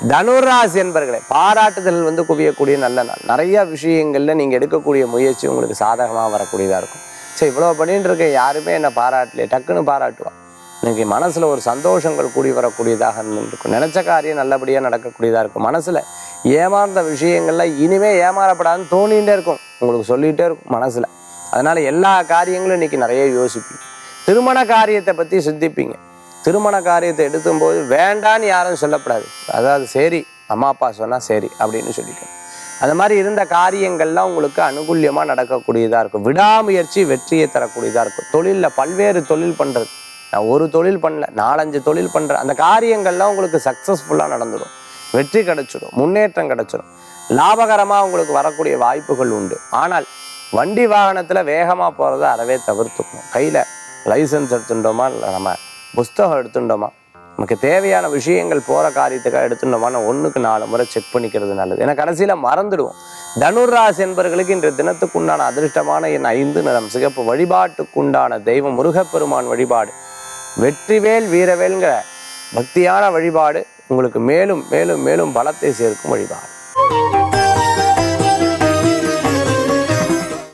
தனுராசி என்பர்களே பாராட்டுதல் வந்து குவியக்கூடிய நல்ல நாள் நிறைய விஷயங்கள்ல நீங்க எடுக்கக்கூடிய முயற்சி உங்களுக்கு சாதகமாக வரக்கூடியதா இருக்கும் சரி இவ்வளவு பண்ணிட்டு இருக்க யாருமே என்ன பாராட்டலையே டக்குன்னு பாராட்டுவா இன்னைக்கு மனசுல ஒரு சந்தோஷங்கள் கூடி வரக்கூடியதாக இருக்கும் நினைச்ச காரியம் நல்லபடியா நடக்கக்கூடியதா இருக்கும் மனசுல ஏமாந்த விஷயங்கள்ல இனிமே ஏமாறப்படாதுன்னு தோணிகிட்டே இருக்கும் உங்களுக்கு சொல்லிகிட்டே இருக்கும் மனசுல அதனால எல்லா காரியங்களும் இன்னைக்கு நிறைய யோசிப்பீங்க திருமண காரியத்தை பத்தி சிந்திப்பீங்க திருமண காரியத்தை எடுக்கும்போது வேண்டான்னு யாரும் சொல்லக்கூடாது அதாவது சரி அம்மா அப்பா சொன்னா சரி அப்படின்னு சொல்லிக்கணும் அந்த மாதிரி இருந்த காரியங்கள்லாம் உங்களுக்கு அனுகூல்யமாக நடக்கக்கூடியதாக இருக்கும் விடாமுயற்சி வெற்றியை தரக்கூடியதாக இருக்கும் தொழிலில் பல்வேறு தொழில் பண்ணுறது நான் ஒரு தொழில் பண்ணல நாலஞ்சு தொழில் பண்ணுறேன் அந்த காரியங்கள்லாம் உங்களுக்கு சக்ஸஸ்ஃபுல்லாக நடந்துடும் வெற்றி கிடைச்சிடும் முன்னேற்றம் கிடைச்சிடும் லாபகரமாக உங்களுக்கு வரக்கூடிய வாய்ப்புகள் உண்டு ஆனால் வண்டி வாகனத்தில் வேகமாக போகிறத அறவே தவிர்த்துக்கணும் கையில் லைசன்ஸ் எடுத்துட்டோமா இல்லை நம்ம புஸ்தகம் எடுத்துட்டோமா நமக்கு தேவையான விஷயங்கள் போகிற காரியத்துக்காக எடுத்துட்டோமான ஒன்றுக்கு நாலு முறை செக் பண்ணிக்கிறது நல்லது ஏன்னா கடைசியில் மறந்துடுவோம் தனுர்ராசி என்பவர்களுக்கு இன்று தினத்துக்குண்டான அதிர்ஷ்டமான என் ஐந்து நிறம் சிகப்பு வழிபாட்டுக்குண்டான தெய்வம் முருகப்பெருமான் வழிபாடு வெற்றிவேல் வீரவேல்ங்கிற பக்தியான வழிபாடு உங்களுக்கு மேலும் மேலும் மேலும் பலத்தை சேர்க்கும் வழிபாடு